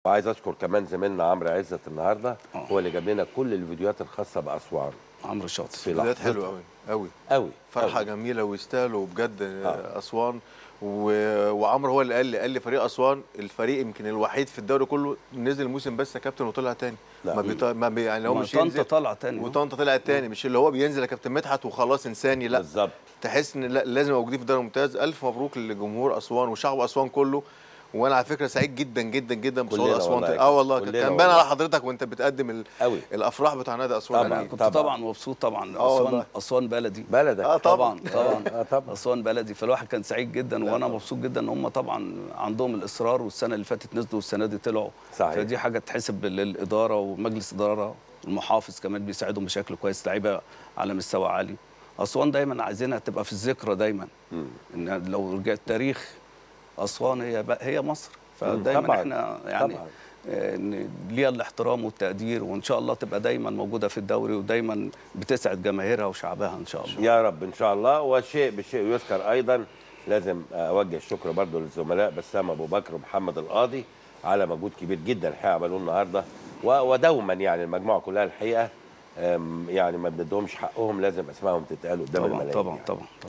وعايز اشكر كمان زميلنا عمرو عزت النهارده آه. هو اللي جاب لنا كل الفيديوهات الخاصه باسوان عمرو شاطر في بدايات لحظتها. حلوه قوي قوي قوي فرحه قوي. جميله ويستاهلوا بجد آه. اسوان و... وعمرو هو اللي قال لي قال لي فريق اسوان الفريق يمكن الوحيد في الدوري كله نزل الموسم بس يا كابتن وطلع تاني لا. ما, بيط... ما بي... يعني هو ما مش طنطا ينزل طلع تاني وطنطا طلعت تاني مش اللي هو بينزل يا كابتن مدحت وخلاص انساني لا بالظبط تحس ان لا لازم موجودين في الدوري الممتاز الف مبروك لجمهور اسوان وشعب اسوان كله وانا على فكره سعيد جدا جدا جدا بصعود كلنا اسوان والله تاني. يا اه والله كلنا كان باين والله. على حضرتك وانت بتقدم ال... قوي الافراح بتاع نادي اسوان طبعاً. يعني. كنت طبعاً. طبعا مبسوط طبعا آه اسوان والله. اسوان بلدي بلدك اه طبعا طبعا طبعا آه طبعا اسوان بلدي فالواحد كان سعيد جدا لا وانا طبعا. مبسوط جدا ان هم طبعا عندهم الاصرار والسنه اللي فاتت نزلوا والسنه دي طلعوا صحيح. فدي حاجه تحسب للاداره ومجلس اداره المحافظ كمان بيساعدهم بشكل كويس لعيبه على مستوى عالي اسوان دايما عايزينها تبقى في الذكرى دايما مم. ان لو رجعت تاريخ اسوان هي بقى هي مصر فدايما طبعاً. احنا يعني طبعاً. آه، إن ليها الاحترام والتقدير وان شاء الله تبقى دايما موجوده في الدوري ودايما بتسعد جماهيرها وشعبها ان شاء الله يا رب ان شاء الله وشيء بشيء يذكر ايضا لازم اوجه الشكر برضو للزملاء بسام ابو بكر ومحمد القاضي على مجهود كبير جدا الحقيقه عملوه النهارده و- ودوما يعني المجموعه كلها الحقيقه أم، يعني ما بندهمش حقهم لازم اسمائهم تتقال قدام طبعا الملايين طبعا يعني. طبعا